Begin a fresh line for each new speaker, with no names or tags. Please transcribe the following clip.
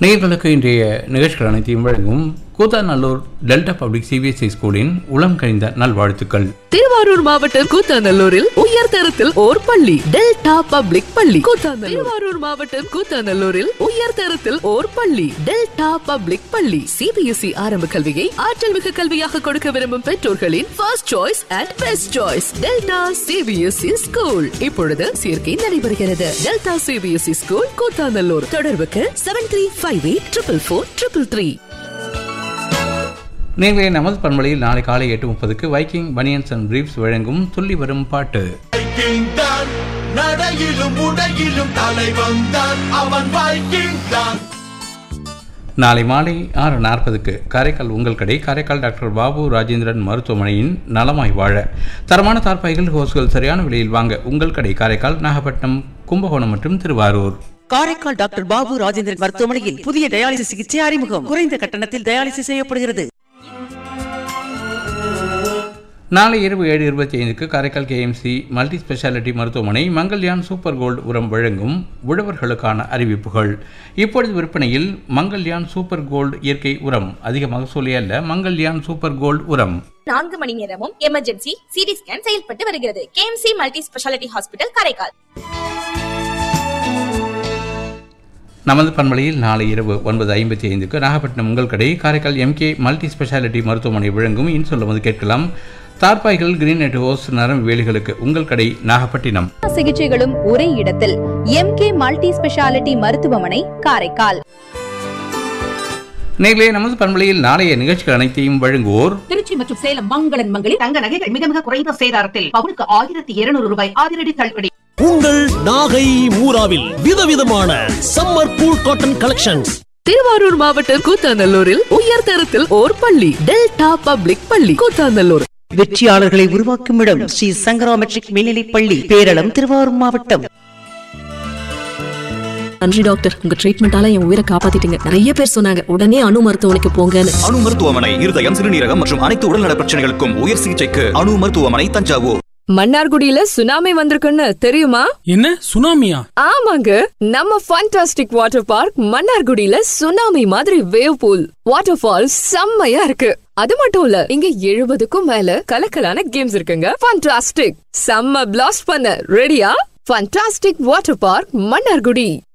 நேயர்களுக்கு இன்றைய நிகழ்ச்சிகள் அனைத்தையும் வழங்கும் கூத்தாநல்லூர் டெல்டா பப்ளிக் சிபிஎஸ்இ ஸ்கூலின் உளம் கழிந்த நல்வாழ்த்துக்கள்
திருவாரூர் மாவட்டம் கூத்தாநல்லூரில் உயர் தரத்தில் ஓர் பள்ளி டெல்டா பப்ளிக் பள்ளி கூத்தாநல்லூர் திருவாரூர் மாவட்டம் கூத்தாநல்லூரில் உயர் தரத்தில் ஓர் பள்ளி டெல்டா பப்ளிக் பள்ளி சிபிஎஸ்இ ஆரம்ப கல்வியை ஆற்றல் மிகு கல்வியாக கொடுக்க விரும்பும் பெற்றோர்களின் first choice and best choice Delta CBSE school இப்பொழுது சேர்க்கை நடைபெறுகிறது டெல்டா சிபிஎஸ்இ ஸ்கூல் கூத்தாநல்லூர் தொடர்புக்கு seven three five eight triple four triple three
நேர்களை நமது பண்பலையில் நாளை காலை எட்டு முப்பதுக்கு வைக்கிங் பனியன்ஸ் அண்ட் பிரீப்ஸ் வழங்கும் துள்ளி வரும் பாட்டு
வைக்கிங் தான் நடையிலும் உடையிலும் தலைவன் தான் அவன் வைக்கிங் தான்
நாளை மாலை ஆறு நாற்பதுக்கு காரைக்கால் உங்கள் கடை காரைக்கால் டாக்டர் பாபு ராஜேந்திரன் மருத்துவமனையின் நலமாய் வாழ தரமான தார்பாய்கள் ஹோஸ்கள் சரியான விலையில் வாங்க உங்கள் கடை காரைக்கால் நாகப்பட்டினம் கும்பகோணம் மற்றும் திருவாரூர்
காரைக்கால் டாக்டர் பாபு ராஜேந்திரன் மருத்துவமனையில் புதிய டயாலிசிஸ் சிகிச்சை அறிமுகம் குறைந்த கட்டணத்தில் டயாலிசிஸ் செய்யப்படுகிறது
நாளை இரவு ஏழு இருபத்தி ஐந்துக்கு காரைக்கால் கேஎம்சி மல்டி ஸ்பெஷாலிட்டி மருத்துவமனை மங்கல்யான் சூப்பர் கோல்டு உரம் வழங்கும் உழவர்களுக்கான அறிவிப்புகள் இப்பொழுது விற்பனையில் மங்கல்யான் சூப்பர் கோல்டு இயற்கை உரம் அதிகமாக சொல்லி அல்ல மங்கல்யான் சூப்பர் கோல்டு உரம்
நான்கு மணி நேரமும் எமர்ஜென்சி சிடி ஸ்கேன் செயல்பட்டு வருகிறது KMC multi speciality hospital Karaikal
நமது பண்பலையில் நாளை இரவு ஒன்பது ஐம்பத்தி ஐந்துக்கு நாகப்பட்டினம் உங்கள் கடை காரைக்கால் எம்கே மல்டி ஸ்பெஷாலிட்டி மருத்துவமனை வழங்கும் இன் சொல்லுவது கேட்கலாம் தார்பாய்கள் கிரீன் நெட் ஹோஸ் நரம்பு வேலிகளுக்கு உங்கள் கடை நாகப்பட்டினம்
சிகிச்சைகளும் ஒரே இடத்தில் எம்கே மல்டி ஸ்பெஷாலிட்டி மருத்துவமனை காரைக்கால்
நேர்களே நமது பண்பலையில் நாளைய நிகழ்ச்சிகள் அனைத்தையும் வழங்குவோர்
திருச்சி மற்றும் சேலம் மங்களன் மங்களில் தங்க நகைகள் மிக மிக குறைந்த சேதாரத்தில் பவுனுக்கு ஆயிரத்தி இருநூறு ரூபாய் அதிரடி தள்ளுபடி
உங்கள் நாகை மூராவில் விதவிதமான summer cool cotton collections
Thiruvarur மாவட்டம் கூத்தாநல்லூரில் உயர் தரத்தில் ஓர் பள்ளி டெல்டா பப்ளிக் பள்ளி கூத்தாநல்லூர்
வெற்றியாளர்களை உருவாக்கும் இடம் ஸ்ரீ சங்கரா மெட்ரிக் மேல்நிலைப் பள்ளி பேரளம் திருவாரூர் மாவட்டம்
நன்றி டாக்டர் உங்க ட்ரீட்மெண்டால என் உயிரை காப்பாத்திட்டீங்க நிறைய பேர் சொன்னாங்க உடனே அணு மருத்துவமனைக்கு போங்கன்னு
அணு மருத்துவமனை இருதயம் சிறுநீரகம் மற்றும் அனைத்து உடல்நல பிரச்சனைகளுக்கும் உயர் சிகிச்சைக்கு அணு மருத்துவமனை தஞ்சாவூர்
மன்னார்குடியில சுனாமி வந்திருக்குன்னு தெரியுமா
என்ன சுனாமியா
ஆமாங்க நம்ம ஃபண்டாஸ்டிக் வாட்டர் பார்க் மன்னார்குடியில சுனாமி மாதிரி வேவ் பூல் வாட்டர் ஃபால் செம்மையா இருக்கு அது மட்டும் இல்ல இங்க எழுபதுக்கும் மேல கலக்கலான கேம்ஸ் இருக்குங்க ஃபண்டாஸ்டிக் செம்ம பிளாஸ்ட் பண்ண ரெடியா ஃபண்டாஸ்டிக் வாட்டர் பார்க் மன்னார்குடி